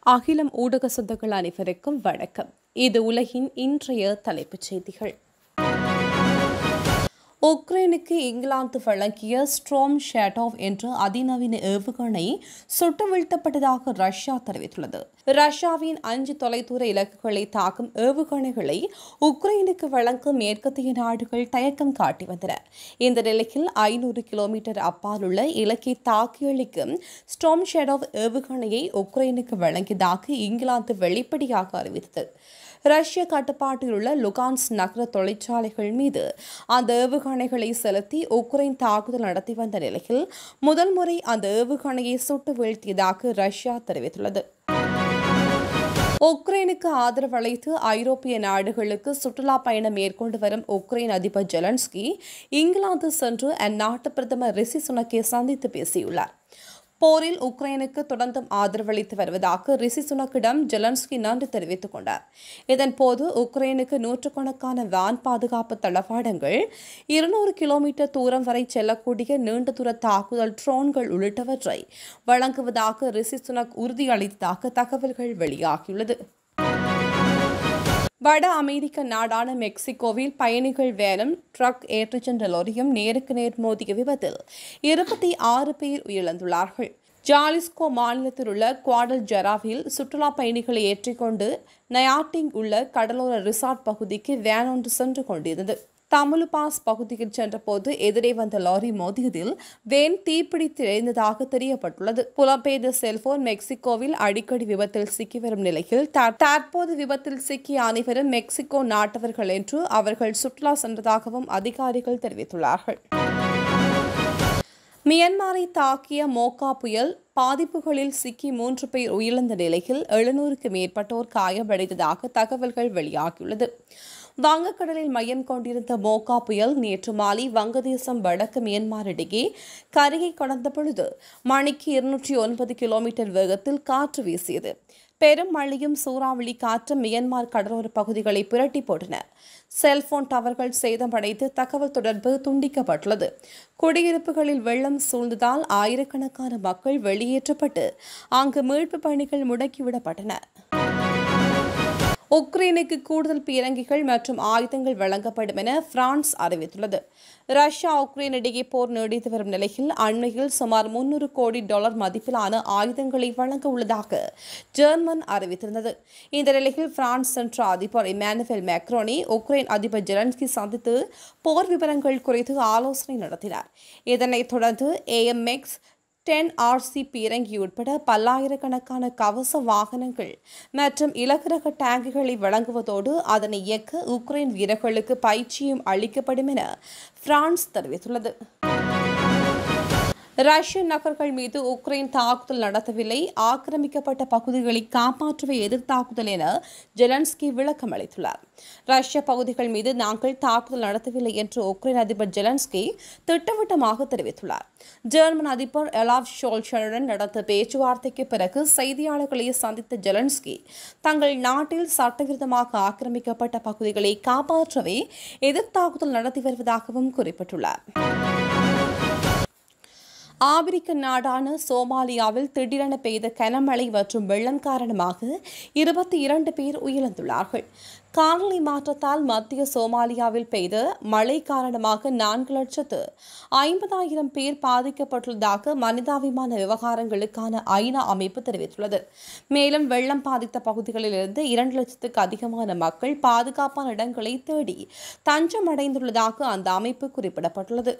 அகிலம் ஊடக சொந்தங்கள் அனைவருக்கும் வணக்கம் இது உலகின் இன்றைய தலைப்புச் செய்திகள் உக்ரைனுக்கு இங்கிலாந்து வழங்கிய ஸ்ட்ரோம் ஷேடாவ் என்ற அதிநவீன ஏவுகணை சுட்டு வீழ்த்தப்பட்டதாக ரஷ்யா தெரிவித்துள்ளது ரஷ்யாவின் அஞ்சு தொலைதூர இலக்குகளை தாக்கும் ஏவுகணைகளை உக்ரைனுக்கு வழங்க மேற்கத்திய நாடுகள் தயக்கம் காட்டி வந்தன இந்த நிலையில் ஐநூறு கிலோமீட்டர் அப்பால் உள்ள இலக்கை தாக்கியளிக்கும் ஸ்ட்ரோம் ஷேடாவ் ஏவுகணையை உக்ரைனுக்கு வழங்கியதாக இங்கிலாந்து வெளிப்படையாக அறிவித்தது ரஷ்ய கட்டுப்பாட்டில் உள்ள லுகான்ஸ் நகர தொழிற்சாலைகள் மீது அந்த ஏவுகணைகளை செலுத்தி உக்ரைன் தாக்குதல் நடத்தி வந்த நிலையில் முதல் முறை அந்த ஏவுகணையை சுட்டு வீழ்த்தியதாக ரஷ்யா தெரிவித்துள்ளது உக்ரைனுக்கு ஆதரவு அளித்து ஐரோப்பிய நாடுகளுக்கு சுற்றுலா பயணம் மேற்கொண்டு வரும் உக்ரைன் அதிபர் ஜெலன்ஸ்கி இங்கிலாந்து சென்று அந்நாட்டு பிரதமர் ரிஷி சுனக்கை சந்தித்து பேசியுள்ளார் போரில் உக்ரைனுக்கு தொடர்ந்தும் ஆதரவளித்து வருவதாக ரிஷி சுனக்கிடம் ஜெலன்ஸ்கி நன்றி தெரிவித்துக் கொண்டார் இதன்போது உக்ரைனுக்கு நூற்றுக்கணக்கான வான் பாதுகாப்பு தளவாடங்கள் இருநூறு கிலோமீட்டர் தூரம் வரை செல்லக்கூடிய நீண்ட தூர தாக்குதல் ட்ரோன்கள் உள்ளிட்டவற்றை வழங்குவதாக ரிஷி சுனக் உறுதியளித்ததாக தகவல்கள் வெளியாகியுள்ளது வட அமெரிக்க நாடான மெக்சிகோவில் பயணிகள் வேனும் ட்ரக் ஏற்றிச் சென்ற லொரியும் நேருக்கு நேர் மோதிய விபத்தில் இருபத்தி ஆறு பேர் உயிரிழந்துள்ளார்கள் ஜாலிஸ்கோ மாநிலத்தில் உள்ள குவாடல் ஜெராவில் சுற்றுலா பயணிகளை ஏற்றிக்கொண்டு நயாட்டிங் உள்ள கடலோர ரிசார்ட் பகுதிக்கு வேன் ஒன்று சென்று கொண்டிருந்தது தமுலுபாஸ் பகுதியில் சென்றபோது எதிரே வந்த லாரி மோதியதில் வேன் தீப்பிடித்து எரிந்ததாக தெரியப்பட்டுள்ளது புலம்பெயர்ந்த செல்போன் மெக்சிகோவில் அடிக்கடி விபத்தில் சிக்கி வரும் நிலையில் தற்போது விபத்தில் சிக்கிய அனைவரும் மெக்சிகோ நாட்டவர்கள் என்று அவர்கள் சுற்றுலா சென்றதாகவும் அதிகாரிகள் தெரிவித்துள்ளார்கள் மியன்மாரை தாக்கிய மோகா புயல் பாதிப்புகளில் சிக்கி மூன்று பேர் உயிரிழந்த நிலையில் எழுநூறுக்கு மேற்பட்டோர் காயமடைந்ததாக தகவல்கள் வெளியாகியுள்ளது வங்கக்கடலில் மையம் கொண்டிருந்த மோகா புயல் நேற்று மாலை வங்கதேசம் வடக்கு மியான்மர் இடையே கரையை கடந்த பொழுது மணிக்கு இருநூற்றி ஒன்பது கிலோமீட்டர் வேகத்தில் காற்று வீசியது பெரும் மழையும் சூறாவளி காற்றும் மியான்மர் கடலோர பகுதிகளை புரட்டி போட்டன செல்போன் டவர்கள் சேதமடைந்து தகவல் தொடர்பு துண்டிக்கப்பட்டுள்ளது குடியிருப்புகளில் வெள்ளம் சூழ்ந்ததால் ஆயிரக்கணக்கான மக்கள் வெளியேற்றப்பட்டு அங்கு மீட்பு பணிகள் முடக்கிவிடப்பட்டன உக்ரைனுக்கு கூடுதல் பீரங்கிகள் மற்றும் ஆயுதங்கள் வழங்கப்படும் என பிரான்ஸ் அறிவித்துள்ளது ரஷ்யா உக்ரைன் இடையே போர் நீடித்து வரும் நிலையில் அண்மையில் சுமார் முன்னூறு கோடி டாலர் மதிப்பிலான ஆயுதங்களை வழங்க உள்ளதாக ஜெர்மன் அறிவித்திருந்தது இந்த நிலையில் பிரான்ஸ் சென்ற அதிபர் இமானுவேல் மேக்ரோனி உக்ரைன் அதிபர் ஜெலன்ஸ்கி சந்தித்து போர் விவரங்கள் குறித்து ஆலோசனை நடத்தினார் இதனைத் தொடர்ந்து ஏஎம்எக்ஸ் டென் ஆர்சி பீரங்கி உட்பட பல்லாயிரக்கணக்கான கவச வாகனங்கள் மற்றும் இலகுரக டேங்குகளை வழங்குவதோடு அதனை இயக்க உக்ரைன் வீரர்களுக்கு பயிற்சியும் அளிக்கப்படும் என பிரான்ஸ் தெரிவித்துள்ளது ரஷ்ய நகர்கள் மீது உக்ரைன் தாக்குதல் நடத்தவில்லை ஆக்கிரமிக்கப்பட்ட பகுதிகளை காப்பாற்றுவே எதிர்த்தாக்குதல் என ஜெலன்ஸ்கி விளக்கம் அளித்துள்ளார் ரஷ்ய பகுதிகள் மீது நாங்கள் தாக்குதல் நடத்தவில்லை என்று உக்ரைன் அதிபர் ஜெலன்ஸ்கி திட்டவட்டமாக தெரிவித்துள்ளார் ஜெர்மன் அதிபர் எலாவ் ஷோல்ஷனுடன் நடந்த பேச்சுவார்த்தைக்கு பிறகு செய்தியாளர்களை சந்தித்த ஜெலன்ஸ்கி தங்கள் நாட்டில் சட்டவிரோதமாக ஆக்கிரமிக்கப்பட்ட பகுதிகளை காப்பாற்றவே எதிர்த்தாக்குதல் நடத்தி வருவதாகவும் குறிப்பிட்டுள்ளார் ஆப்பிரிக்க நாடான சோமாலியாவில் திடீரென பெய்த கனமழை மற்றும் வெள்ளம் காரணமாக இருபத்தி இரண்டு பேர் உயிரிழந்துள்ளார்கள் காலநிலை மாற்றத்தால் மத்திய சோமாலியாவில் பெய்த மழை காரணமாக நான்கு லட்சத்து ஐம்பதாயிரம் பேர் பாதிக்கப்பட்டுள்ளதாக மனிதாபிமான விவகாரங்களுக்கான ஐநா அமைப்பு தெரிவித்துள்ளது மேலும் வெள்ளம் பாதித்த பகுதிகளிலிருந்து இரண்டு லட்சத்துக்கு அதிகமான மக்கள் பாதுகாப்பான இடங்களை தேடி தஞ்சம் அடைந்துள்ளதாக அந்த அமைப்பு குறிப்பிடப்பட்டுள்ளது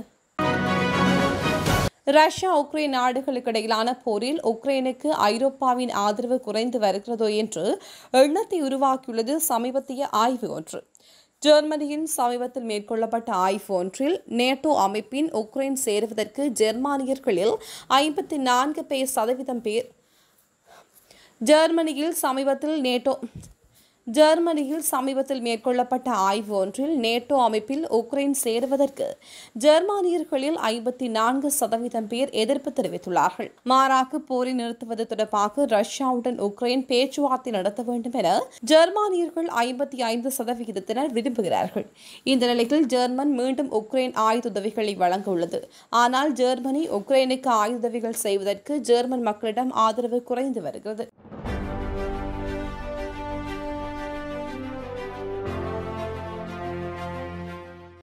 ரஷ்யா உக்ரைன் நாடுகளுக்கு இடையிலான போரில் உக்ரைனுக்கு ஐரோப்பாவின் ஆதரவு குறைந்து வருகிறதோ என்று எண்ணத்தை உருவாக்கியுள்ளது சமீபத்திய ஆய்வு ஒன்று ஜெர்மனியின் சமீபத்தில் மேற்கொள்ளப்பட்ட ஆய்வு ஒன்றில் நேட்டோ அமைப்பின் உக்ரைன் சேருவதற்கு ஜெர்மானியர்களில் ஐம்பத்தி நான்கு பேர் சதவீதம் பேர் ஜெர்மனியில் சமீபத்தில் நேட்டோ ஜெர்மனியில் சமீபத்தில் மேற்கொள்ளப்பட்ட ஆய்வு ஒன்றில் நேட்டோ அமைப்பில் உக்ரைன் சேருவதற்கு ஜெர்மானியர்களில் ஐம்பத்தி நான்கு சதவீதம் பேர் எதிர்ப்பு தெரிவித்துள்ளார்கள் மாறாக போரை நிறுத்துவது தொடர்பாக ரஷ்யாவுடன் உக்ரைன் பேச்சுவார்த்தை நடத்த வேண்டும் என ஜெர்மானியர்கள் ஐம்பத்தி ஐந்து சதவிகிதத்தினர் விரும்புகிறார்கள் இந்த நிலையில் ஜெர்மன் மீண்டும் உக்ரைன் ஆயுத உதவிகளை வழங்க உள்ளது ஆனால் ஜெர்மனி உக்ரைனுக்கு ஆயுத உதவிகள் செய்வதற்கு ஜெர்மன் மக்களிடம் ஆதரவு குறைந்து வருகிறது